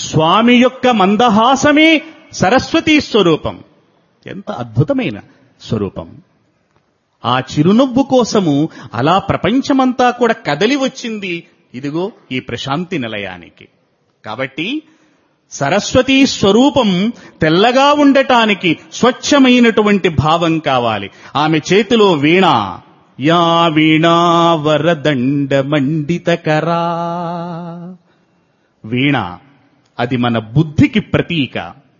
స్వామి యొక్క మందహాసమే సరస్వతీ స్వరూపం ఎంత అద్భుతమైన స్వరూపం ఆ చిరునవ్వు కోసము అలా ప్రపంచమంతా కూడా కదలి వచ్చింది ఇదిగో ఈ ప్రశాంతి నిలయానికి కాబట్టి సరస్వతీ స్వరూపం తెల్లగా ఉండటానికి స్వచ్ఛమైనటువంటి భావం కావాలి ఆమె చేతిలో వీణ యా వీణా వరదండ మండితకరా వీణ అది మన బుద్ధికి ప్రతీక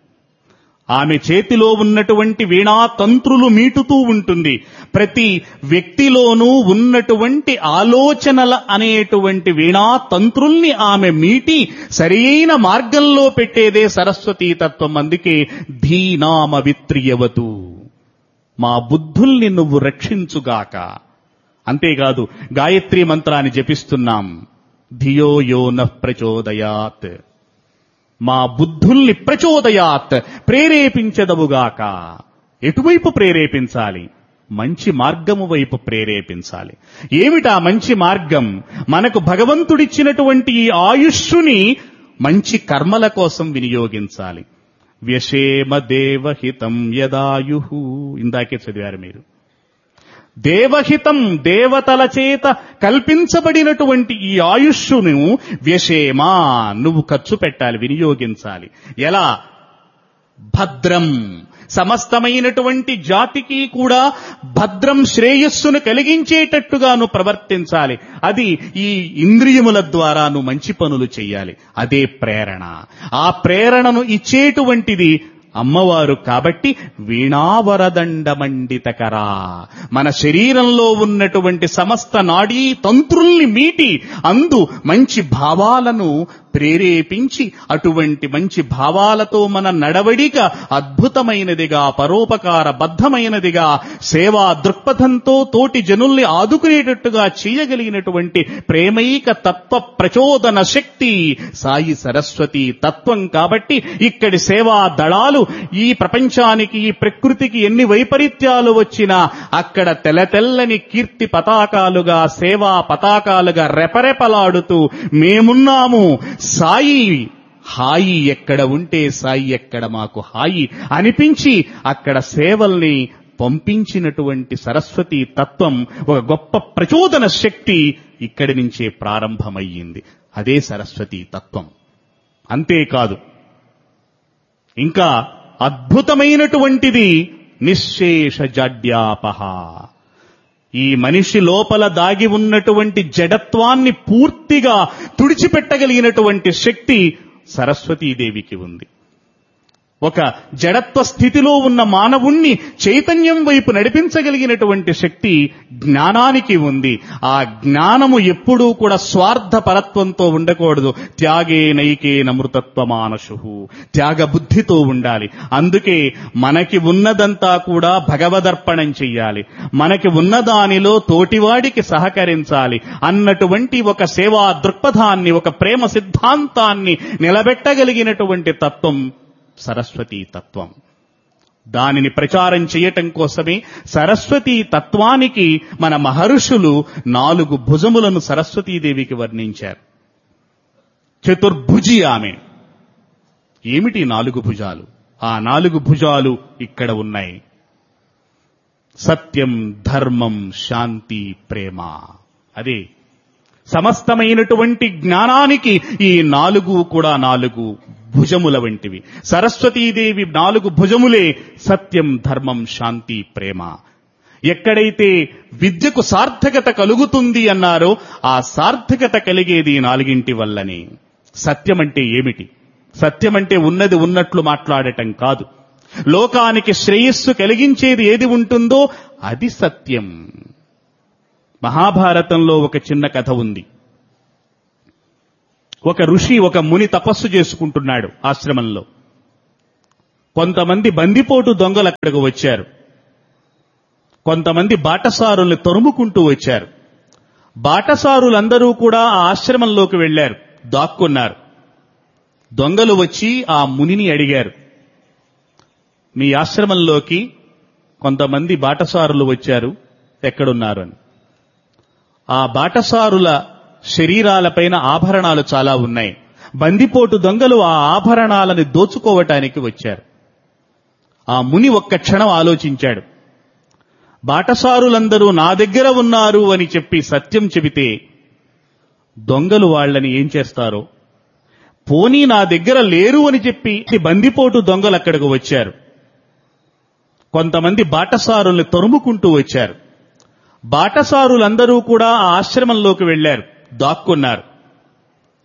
ఆమె చేతిలో ఉన్నటువంటి వీణా తంత్రులు మీటుతూ ఉంటుంది ప్రతి వ్యక్తిలోనూ ఉన్నటువంటి ఆలోచనల అనేటువంటి వీణా తంత్రుల్ని ఆమె మీటి సరియైన మార్గంలో పెట్టేదే సరస్వతీ తత్వం అందుకే ధీనామ విత్రియవతు మా బుద్ధుల్ని నువ్వు రక్షించుగాక అంతేకాదు గాయత్రి మంత్రాన్ని జపిస్తున్నాం ధియో యో నః ప్రచోదయాత్ మా బుద్ధుల్ని ప్రచోదయాత్ ప్రేరేపించదవుగాక ఎటువైపు ప్రేరేపించాలి మంచి మార్గము వైపు ప్రేరేపించాలి ఏమిటా మంచి మార్గం మనకు భగవంతుడిచ్చినటువంటి ఈ ఆయుష్షుని మంచి కర్మల కోసం వినియోగించాలి వ్యశేమ దేవహితం యదాయు ఇందాకే చదివారు మీరు దేవహితం దేవతల చేత కల్పించబడినటువంటి ఈ ఆయుష్ను వ్యశేమా నువ్వు ఖర్చు పెట్టాలి వినియోగించాలి ఎలా భద్రం సమస్తమైనటువంటి జాతికి కూడా భద్రం శ్రేయస్సును కలిగించేటట్టుగా నువ్వు ప్రవర్తించాలి అది ఈ ఇంద్రియముల ద్వారా నువ్వు మంచి పనులు చేయాలి అదే ప్రేరణ ఆ ప్రేరణను ఇచ్చేటువంటిది అమ్మవారు కాబట్టి వీణావరదండమండితకరా మన శరీరంలో ఉన్నటువంటి సమస్త నాడీ తంత్రుల్ని మీటి అందు మంచి భావాలను ప్రేరేపించి అటువంటి మంచి భావాలతో మన నడవడిక అద్భుతమైనదిగా పరోపకార బద్ధమైనదిగా సేవా దృక్పథంతో తోటి జనుల్ని ఆదుకునేటట్టుగా చేయగలిగినటువంటి ప్రేమైక తత్వ ప్రచోదన శక్తి సాయి సరస్వతి తత్వం కాబట్టి ఇక్కడి సేవా దళాలు ఈ ప్రపంచానికి ఈ ప్రకృతికి ఎన్ని వైపరీత్యాలు వచ్చినా అక్కడ తెల్ల తెల్లని కీర్తి పతాకాలుగా సేవా పతాకాలుగా రెపరెపలాడుతూ మేమున్నాము సాయి హాయి ఎక్కడ ఉంటే సాయి ఎక్కడ మాకు హాయి అనిపించి అక్కడ సేవల్ని పంపించినటువంటి సరస్వతి తత్వం ఒక గొప్ప ప్రచోదన శక్తి ఇక్కడి నుంచే ప్రారంభమయ్యింది అదే సరస్వతి తత్వం అంతేకాదు ఇంకా అద్భుతమైనటువంటిది నిశ్శేష జాడ్యాపహ ఈ మనిషి లోపల దాగి ఉన్నటువంటి జడత్వాన్ని పూర్తిగా తుడిచిపెట్టగలిగినటువంటి శక్తి సరస్వతీదేవికి ఉంది ఒక జడత్వ స్థితిలో ఉన్న మానవుణ్ణి చైతన్యం వైపు నడిపించగలిగినటువంటి శక్తి జ్ఞానానికి ఉంది ఆ జ్ఞానము ఎప్పుడూ కూడా స్వార్థ పరత్వంతో ఉండకూడదు త్యాగే నైకే నమృతత్వ మానసు త్యాగ బుద్ధితో ఉండాలి అందుకే మనకి ఉన్నదంతా కూడా భగవదర్పణం చెయ్యాలి మనకి ఉన్న దానిలో తోటివాడికి సహకరించాలి అన్నటువంటి ఒక సేవా దృక్పథాన్ని ఒక ప్రేమ సిద్ధాంతాన్ని నిలబెట్టగలిగినటువంటి తత్వం సరస్వతీ తత్వం దానిని ప్రచారం చేయటం కోసమే సరస్వతీ తత్వానికి మన మహర్షులు నాలుగు భుజములను సరస్వతీదేవికి వర్ణించారు చతుర్భుజి ఆమె ఏమిటి నాలుగు భుజాలు ఆ నాలుగు భుజాలు ఇక్కడ ఉన్నాయి సత్యం ధర్మం శాంతి ప్రేమ అదే సమస్తమైనటువంటి జ్ఞానానికి ఈ నాలుగు కూడా నాలుగు భుజముల వంటివి సరస్వతీదేవి నాలుగు భుజములే సత్యం ధర్మం శాంతి ప్రేమ ఎక్కడైతే విద్యకు సార్థకత కలుగుతుంది అన్నారో ఆ సార్థకత కలిగేది నాలుగింటి వల్లనే సత్యం అంటే ఏమిటి సత్యం అంటే ఉన్నది ఉన్నట్లు మాట్లాడటం కాదు లోకానికి శ్రేయస్సు కలిగించేది ఏది ఉంటుందో అది సత్యం మహాభారతంలో ఒక చిన్న కథ ఉంది ఒక ఋషి ఒక ముని తపస్సు చేసుకుంటున్నాడు ఆశ్రమంలో కొంతమంది బందిపోటు దొంగలు అక్కడికి వచ్చారు కొంతమంది బాటసారుల్ని తరుముకుంటూ వచ్చారు బాటసారులందరూ కూడా ఆ ఆశ్రమంలోకి వెళ్లారు దాక్కున్నారు దొంగలు వచ్చి ఆ మునిని అడిగారు మీ ఆశ్రమంలోకి కొంతమంది బాటసారులు వచ్చారు ఎక్కడున్నారు అని ఆ బాటసారుల శరీరాలపైన ఆభరణాలు చాలా ఉన్నాయి బందిపోటు దొంగలు ఆ ఆభరణాలను దోచుకోవటానికి వచ్చారు ఆ ముని ఒక్క క్షణం ఆలోచించాడు బాటసారులందరూ నా దగ్గర ఉన్నారు అని చెప్పి సత్యం చెబితే దొంగలు వాళ్ళని ఏం చేస్తారో పోనీ నా దగ్గర లేరు అని చెప్పి ఈ బందిపోటు దొంగలు అక్కడికి వచ్చారు కొంతమంది బాటసారుల్ని తరుముకుంటూ వచ్చారు బాటసారులందరూ కూడా ఆ ఆశ్రమంలోకి వెళ్లారు దాక్కున్నారు